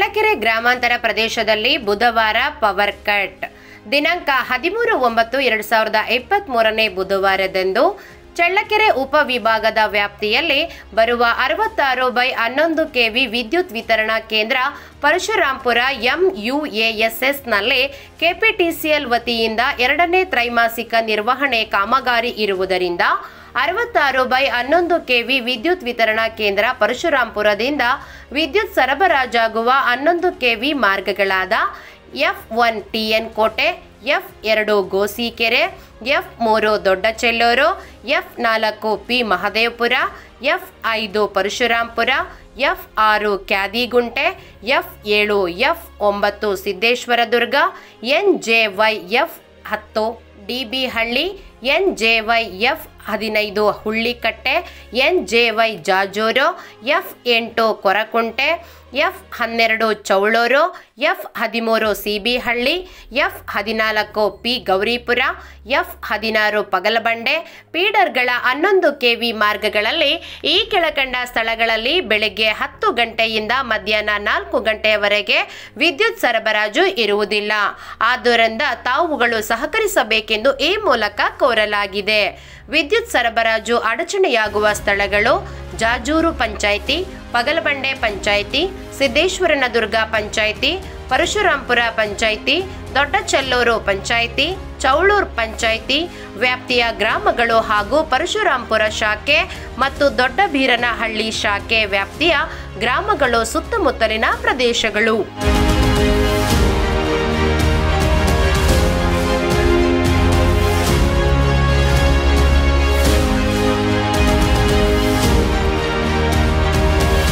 ಚಳ್ಳಕೆರೆ ಗ್ರಾಮಾಂತರ ಪ್ರದೇಶದಲ್ಲಿ ಬುಧವಾರ ಪವರ್ ಕಟ್ ದಿನಾಂಕ ಹದಿಮೂರು ಒಂಬತ್ತು ಎರಡು ಸಾವಿರದ ಇಪ್ಪತ್ತ್ ಮೂರನೇ ಬುಧವಾರದಂದು ಚಳ್ಳಕೆರೆ ಉಪವಿಭಾಗದ ವ್ಯಾಪ್ತಿಯಲ್ಲಿ ಬರುವ ಅರವತ್ತಾರು ಬೈ ಹನ್ನೊಂದು ಕೆವಿ ವಿದ್ಯುತ್ ವಿತರಣಾ ಕೇಂದ್ರ ಪರಶುರಾಂಪುರ ಎಂಯುಎಎಸ್ಎಸ್ನಲ್ಲಿ ಕೆಪಿಟಿಸಿಎಲ್ ವತಿಯಿಂದ ಎರಡನೇ ತ್ರೈಮಾಸಿಕ ನಿರ್ವಹಣೆ ಕಾಮಗಾರಿ ಇರುವುದರಿಂದ ಅರವತ್ತಾರು ಬೈ ಹನ್ನೊಂದು ಕೆವಿ ವಿದ್ಯುತ್ ವಿತರಣಾ ಕೇಂದ್ರ ಪರಶುರಾಂಪುರದಿಂದ ವಿದ್ಯುತ್ ಸರಬರಾಜಾಗುವ ಹನ್ನೊಂದು ಕೆವಿ ಮಾರ್ಗಗಳಾದ F one TN Kote F ಎರಡು ಗೋಸಿಕೆರೆ ಎಫ್ ಮೂರು ದೊಡ್ಡ ಚೆಲ್ಲೂರು ಎಫ್ ನಾಲ್ಕು ಪಿ ಮಹದೇವಪುರ ಎಫ್ ಐದು ಪರಶುರಾಂಪುರ ಎಫ್ ಆರು ಕ್ಯಾದಿಗುಂಟೆ ಎಫ್ ಏಳು ಎಫ್ ಒಂಬತ್ತು Siddeshwaradurga N J Y F ಹತ್ತು D B Halli N J Y F ಹದಿನೈದು Hullikatte N J Y Jajuru F ಎಂಟು ಕೊರಕುಂಟೆ ಎಫ್ ಹನ್ನೆರಡು ಚೌಳೂರು ಎಫ್ ಹದಿಮೂರು ಸಿ ಬಿ ಹಳ್ಳಿ ಎಫ್ ಹದಿನಾಲ್ಕು ಪಿ ಗೌರಿಪುರ ಎಫ್ ಹದಿನಾರು ಪಗಲಬಂಡೆ ಪೀಡರ್ಗಳ ಹನ್ನೊಂದು ಕೆವಿ ಮಾರ್ಗಗಳಲ್ಲಿ ಈ ಕೆಳಕಂಡ ಸ್ಥಳಗಳಲ್ಲಿ ಬೆಳಗ್ಗೆ ಹತ್ತು ಗಂಟೆಯಿಂದ ಮಧ್ಯಾಹ್ನ ನಾಲ್ಕು ಗಂಟೆಯವರೆಗೆ ವಿದ್ಯುತ್ ಸರಬರಾಜು ಇರುವುದಿಲ್ಲ ಆದ್ದರಿಂದ ತಾವುಗಳು ಸಹಕರಿಸಬೇಕೆಂದು ಈ ಮೂಲಕ ಕೋರಲಾಗಿದೆ ವಿದ್ಯುತ್ ಸರಬರಾಜು ಅಡಚಣೆಯಾಗುವ ಸ್ಥಳಗಳು ಜಾಜೂರು ಪಂಚಾಯಿತಿ ಪಗಲಬಂಡೆ ಪಂಚಾಯಿತಿ ಸಿದ್ದೇಶ್ವರನದುರ್ಗ ಪಂಚಾಯಿತಿ ಪರಶುರಾಂಪುರ ಪಂಚಾಯಿತಿ ದೊಡ್ಡಚಲ್ಲೂರು ಪಂಚಾಯಿತಿ ಚೌಳೂರ್ ಪಂಚಾಯಿತಿ ವ್ಯಾಪ್ತಿಯ ಗ್ರಾಮಗಳು ಹಾಗೂ ಪರಶುರಾಂಪುರ ಶಾಖೆ ಮತ್ತು ದೊಡ್ಡಬೀರನಹಳ್ಳಿ ಶಾಖೆ ವ್ಯಾಪ್ತಿಯ ಗ್ರಾಮಗಳು ಸುತ್ತಮುತ್ತಲಿನ ಪ್ರದೇಶಗಳು